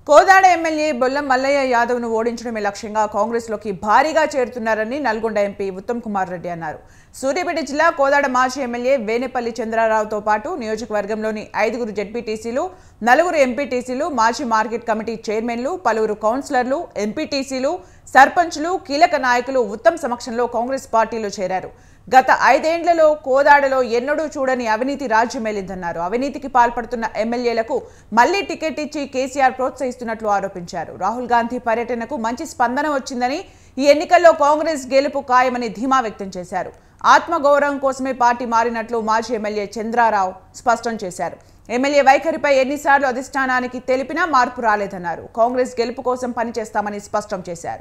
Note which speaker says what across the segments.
Speaker 1: Kodad MLA Bollam Mallaiah యాదవ్ను ఓడించడమే లక్ష్యంగా కాంగ్రెస్లోకి భారీగా చేరుతున్నారని నల్గొండ ఎంపీ ఉత్తమ్ కుమార్ రెడ్డి అన్నారు సూర్యాపేట జిల్లా కోదాడ మాజీ ఎమ్మెల్యే వేనేపల్లి చంద్రారావుతో పాటు నియోజకవర్గంలోని ఐదుగురు జడ్పీటీసీలు నలుగురు ఎంపీటీసీలు మాజీ మార్కెట్ కమిటీ చైర్మన్లు పలువురు కౌన్సిలర్లు ఎంపీటీసీలు సర్పంచ్లు కీలక నాయకులు ఉత్తమ్ సమక్షంలో కాంగ్రెస్ పార్టీలో చేరారు గత ఐదేండ్లలో కోదాడలో ఎన్నడూ చూడని అవినీతి రాజ్యమేలిందన్నారు అవినీతికి పాల్పడుతున్న ఎమ్మెల్యేలకు మళ్లీ టికెట్ ఇచ్చి కేసీఆర్ ప్రోత్సహిస్తున్నట్లు ఆరోపించారు రాహుల్ గాంధీ పర్యటనకు మంచి స్పందన వచ్చిందని ఈ ఎన్నికల్లో కాంగ్రెస్ గెలుపు ఖాయమని ధీమా వ్యక్తం చేశారు ఆత్మగౌరవం కోసమే పార్టీ మారినట్లు మాజీ ఎమ్మెల్యే చంద్రారావు స్పష్టం చేశారు ఎమ్మెల్యే వైఖరిపై ఎన్నిసార్లు అధిష్టానానికి తెలిపినా మార్పు రాలేదన్నారు కాంగ్రెస్ గెలుపు కోసం పనిచేస్తామని స్పష్టం చేశారు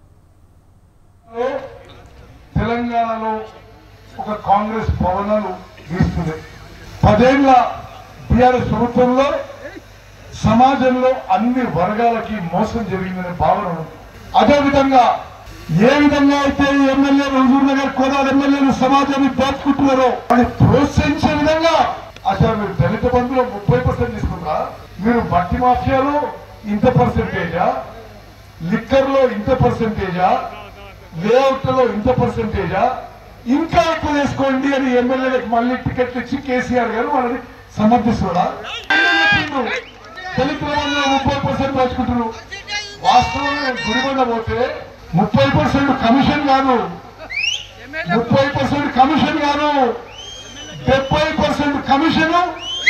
Speaker 2: తెలంగాణలో ఒక కాంగ్రెస్ భవనాలు వీస్తుంది పదేళ్ల టిఆర్ఎస్ ప్రభుత్వంలో సమాజంలో అన్ని వర్గాలకి మోసం జరిగిందనే భావన ఉంది అదేవిధంగా ఏ విధంగా అయితే ఈ ఎమ్మెల్యేలు హుజూర్ నగర్ కోదాడ ఎమ్మెల్యేలు సమాజాన్ని దాచుకుంటున్నారో అది ప్రోత్సహించే విధంగా అసలు మీరు దళిత బంధులో ముప్పై పర్సెంట్ తీసుకుంటారా మీరు మట్టి మాఫియాలో ఇంత పర్సెంటేజా లిక్కర్ లో ఇంత పర్సెంటేజా లేఅవుట్ లో ఇంత పర్సెంటేజా ఇంకా ఎక్కువ వేసుకోండి అని ఎమ్మెల్యేలకు మళ్ళీ టికెట్లు ఇచ్చి కేసీఆర్ గారు వాళ్ళని సమర్థిస్తున్నా దళితుల మందిలో ముప్పై పర్సెంట్ దాచుకుంటున్నారు వాస్తవంగా గుడిబండ పోతే ముప్పై పర్సెంట్ కమిషన్ కాదు ముప్పై పర్సెంట్ కమిషన్ కాదు డెబ్బై పర్సెంట్ కమిషన్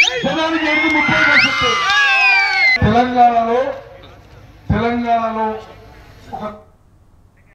Speaker 2: జనానికి ఎనిమిది ముప్పై పర్సెంట్ తెలంగాణలో తెలంగాణలో